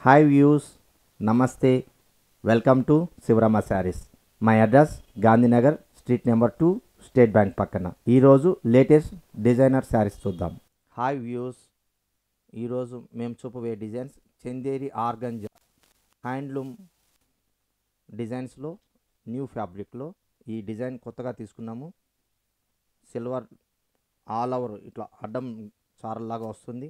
hi views నమస్తే welcome to Sivarama saris my address Gandhinagar street number two State Bank పక్కన ఈరోజు latest designer saris చూద్దాం hi views ఈరోజు మేము చూపబోయే డిజైన్స్ చందేరి ఆర్గంజా హ్యాండ్లూమ్ డిజైన్స్లో న్యూ ఫ్యాబ్రిక్లో ఈ డిజైన్ కొత్తగా తీసుకున్నాము సిల్వర్ ఆల్ ఓవర్ ఇట్లా అడ్డం చారల్లాగా వస్తుంది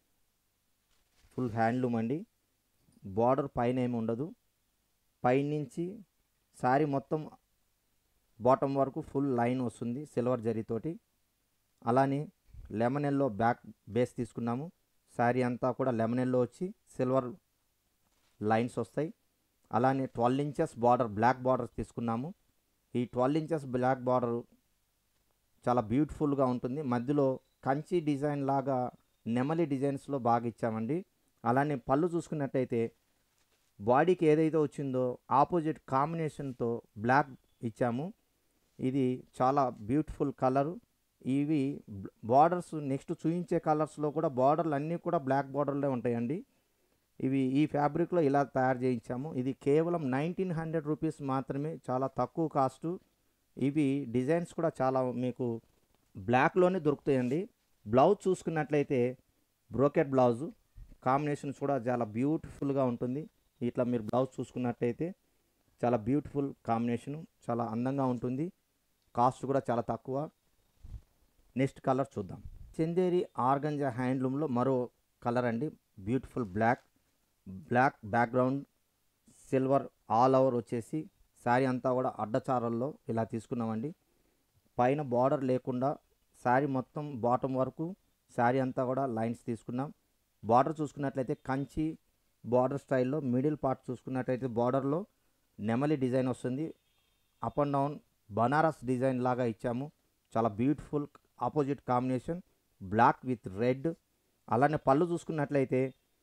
ఫుల్ హ్యాండ్లూమ్ అండి బార్డర్ పైన ఏమి ఉండదు పైనుంచి శారీ మొత్తం బాటమ్ వరకు ఫుల్ లైన్ వస్తుంది సిల్వర్ జరీతోటి అలానే లెమన్ ఎల్లో బ్యాక్ బేస్ తీసుకున్నాము శారీ అంతా కూడా లెమన్ ఎల్లో వచ్చి సిల్వర్ లైన్స్ వస్తాయి అలానే twelve inches border black border తీసుకున్నాము ఈ ట్వెల్వ్ ఇంచెస్ బ్లాక్ బార్డర్ చాలా బ్యూటిఫుల్గా ఉంటుంది మధ్యలో కంచి డిజైన్ లాగా నెమలి డిజైన్స్లో బాగా ఇచ్చామండి అలానే పళ్ళు చూసుకున్నట్టయితే బాడీకి ఏదైతే వచ్చిందో ఆపోజిట్ కాంబినేషన్తో బ్లాక్ ఇచ్చాము ఇది చాలా బ్యూటిఫుల్ కలరు ఇవి బార్డర్స్ నెక్స్ట్ చూయించే కలర్స్లో కూడా బార్డర్లు అన్నీ కూడా బ్లాక్ బార్డర్లే ఉంటాయండి ఇవి ఈ ఫ్యాబ్రిక్లో ఇలా తయారు చేయించాము ఇది కేవలం నైన్టీన్ హండ్రెడ్ రూపీస్ మాత్రమే చాలా తక్కువ కాస్టు ఇవి డిజైన్స్ కూడా చాలా మీకు బ్లాక్లోనే దొరుకుతాయండి బ్లౌజ్ చూసుకున్నట్లయితే బ్రోకెట్ బ్లౌజు కాంబినేషన్స్ కూడా చాలా బ్యూటిఫుల్గా ఉంటుంది ఇట్లా మీరు బ్లౌజ్ చూసుకున్నట్టయితే చాలా బ్యూటిఫుల్ కాంబినేషను చాలా అందంగా ఉంటుంది కాస్ట్ కూడా చాలా తక్కువ నెక్స్ట్ కలర్ చూద్దాం చందేరి ఆర్గంజా హ్యాండ్లూమ్లో మరో కలర్ అండి beautiful black black background silver all over వచ్చేసి శారీ అంతా కూడా అడ్డచారల్లో ఇలా తీసుకున్నామండి పైన బార్డర్ లేకుండా శారీ మొత్తం బాటమ్ వరకు శారీ అంతా కూడా లైన్స్ తీసుకున్నాం బార్డర్ చూసుకున్నట్లయితే కంచి బార్డర్ స్టైల్లో మిడిల్ పార్ట్ చూసుకున్నట్లయితే బార్డర్లో నెమలి డిజైన్ వస్తుంది up and down Banaras design లాగా ఇచ్చాము చాలా beautiful opposite combination black with red అలానే పళ్ళు చూసుకున్నట్లయితే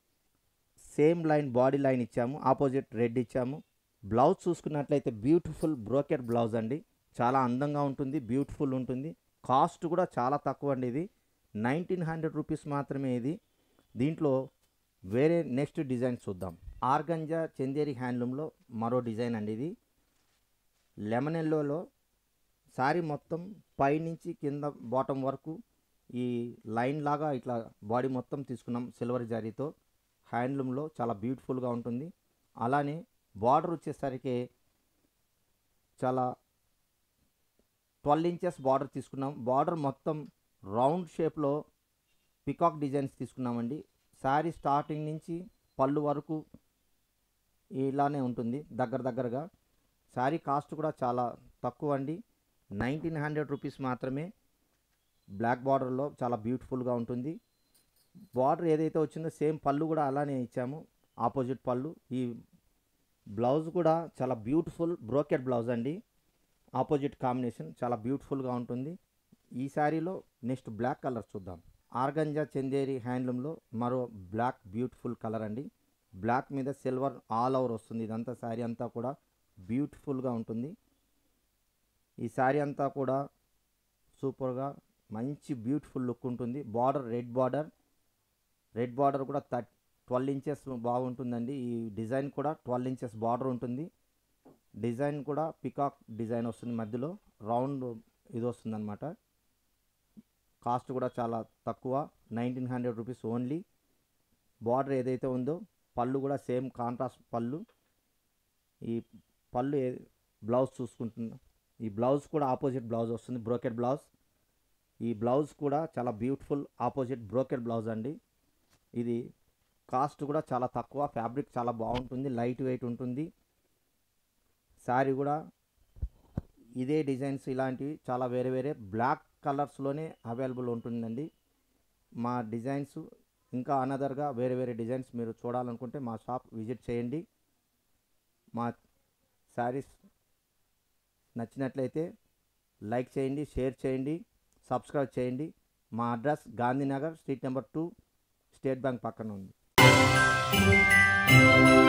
సేమ్ లైన్ బాడీ లైన్ ఇచ్చాము ఆపోజిట్ రెడ్ ఇచ్చాము బ్లౌజ్ చూసుకున్నట్లయితే బ్యూటిఫుల్ బ్రోకెట్ బ్లౌజ్ అండి చాలా అందంగా ఉంటుంది బ్యూటిఫుల్ ఉంటుంది కాస్ట్ కూడా చాలా తక్కువ అండి ఇది నైన్టీన్ హండ్రెడ్ రూపీస్ మాత్రమే ఇది దీంట్లో వేరే నెక్స్ట్ డిజైన్ చూద్దాం ఆర్గంజా చందేరి హ్యాండ్లూమ్లో మరో డిజైన్ అండి ఇది లెమన్ ఎల్లోలో శారీ మొత్తం పైనుంచి కింద బాటమ్ వరకు ఈ లైన్ లాగా ఇట్లా బాడీ మొత్తం తీసుకున్నాం సిల్వర్ జారీతో హ్యాండ్లూమ్లో చాలా బ్యూటిఫుల్గా ఉంటుంది అలానే బార్డర్ వచ్చేసరికి చాలా ట్వెల్వ్ ఇంచెస్ బార్డర్ తీసుకున్నాం బార్డర్ మొత్తం రౌండ్ షేప్లో పికాక్ డిజైన్స్ తీసుకున్నామండి శారీ స్టార్టింగ్ నుంచి పళ్ళు వరకు ఇలానే ఉంటుంది దగ్గర దగ్గరగా శారీ కాస్ట్ కూడా చాలా తక్కువ అండి నైన్టీన్ హండ్రెడ్ రూపీస్ మాత్రమే బ్లాక్ బార్డర్లో చాలా బ్యూటిఫుల్గా ఉంటుంది బార్డర్ ఏదైతే వచ్చిందో సేమ్ పళ్ళు కూడా అలానే ఇచ్చాము ఆపోజిట్ పళ్ళు ఈ బ్లౌజ్ కూడా చాలా బ్యూటిఫుల్ బ్రోకెట్ బ్లౌజ్ అండి ఆపోజిట్ కాంబినేషన్ చాలా బ్యూటిఫుల్గా ఉంటుంది ఈ శారీలో నెక్స్ట్ బ్లాక్ కలర్ చూద్దాం ఆర్గంజా చందేరి హ్యాండ్లూమ్లో మరో బ్లాక్ బ్యూటిఫుల్ కలర్ అండి బ్లాక్ మీద సిల్వర్ ఆల్ ఓవర్ వస్తుంది ఇదంతా శారీ అంతా కూడా బ్యూటిఫుల్గా ఉంటుంది ఈ శారీ అంతా కూడా సూపర్గా మంచి బ్యూటిఫుల్ లుక్ ఉంటుంది border red border red border కూడా థర్ట్ ట్వెల్వ్ ఇంచెస్ బాగుంటుందండి ఈ డిజైన్ కూడా ట్వెల్వ్ ఇంచెస్ బార్డర్ ఉంటుంది డిజైన్ కూడా పికాక్ డిజైన్ వస్తుంది మధ్యలో రౌండ్ ఇది వస్తుంది అనమాట కాస్ట్ కూడా చాలా తక్కువ nineteen hundred rupees only border ఏదైతే ఉందో పళ్ళు కూడా సేమ్ కాంట్రాస్ట్ పళ్ళు ఈ పళ్ళు ఏ బ్లౌజ్ చూసుకుంటున్నా ఈ బ్లౌజ్ కూడా ఆపోజిట్ బ్లౌజ్ వస్తుంది బ్రోకెట్ బ్లౌజ్ ఈ బ్లౌజ్ కూడా చాలా బ్యూటిఫుల్ ఆపోజిట్ బ్రోకెట్ బ్లౌజ్ అండి ఇది కాస్ట్ కూడా చాలా తక్కువ ఫ్యాబ్రిక్ చాలా బాగుంటుంది లైట్ వెయిట్ ఉంటుంది శారీ కూడా ఇదే డిజైన్స్ ఇలాంటివి చాలా వేరే వేరే బ్లాక్ కలర్స్లోనే అవైలబుల్ ఉంటుందండి మా డిజైన్స్ ఇంకా అనదర్గా వేరే వేరే డిజైన్స్ మీరు చూడాలనుకుంటే మా షాప్ విజిట్ చేయండి మా శారీస్ నచ్చినట్లయితే లైక్ చేయండి షేర్ చేయండి సబ్స్క్రైబ్ చేయండి మా address Gandhinagar street number two State Bank పక్కన ఉంది